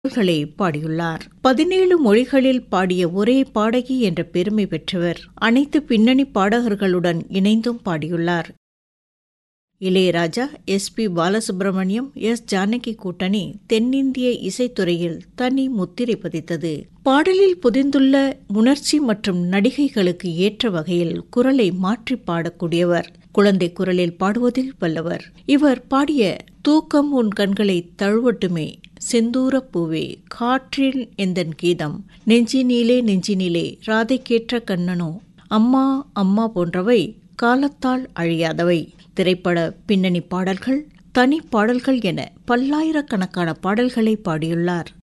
பாடல்களை பாடியுள்ளார் பதினேழு மொழிகளில் பாடிய ஒரே பாடகி என்ற பெருமை பெற்றவர் அனைத்து பின்னணி பாடகர்களுடன் இணைந்தும் பாடியுள்ளார் Ilaiyaraaja S P Balasubrahmanyam S Janaki கூட்டணி தென்னிந்திய இசைத்துறையில் தனி முத்திரை பதித்தது பாடலில் புதிந்துள்ள உணர்ச்சி மற்றும் நடிகைகளுக்கு ஏற்ற வகையில் குரலை மாற்றி பாடக்கூடியவர் குழந்தை குரலில் பாடுவதில் வல்லவர் இவர் பாடிய தூக்கம் உன் கண்களை தழுவட்டுமே செந்தூர பூவே காற்றில் எந்தன் கீதம் நெஞ்சினிலே நெஞ்சினிலே ராதை கேற்ற கண்ணனோ அம்மா அம்மா போன்றவை காலத்தால் அழியாதவை திரைப்பட பின்னணி பாடல்கள் தனி பாடல்கள் என பல்லாயிரக்கணக்கான பாடல்களை பாடியுள்ளார்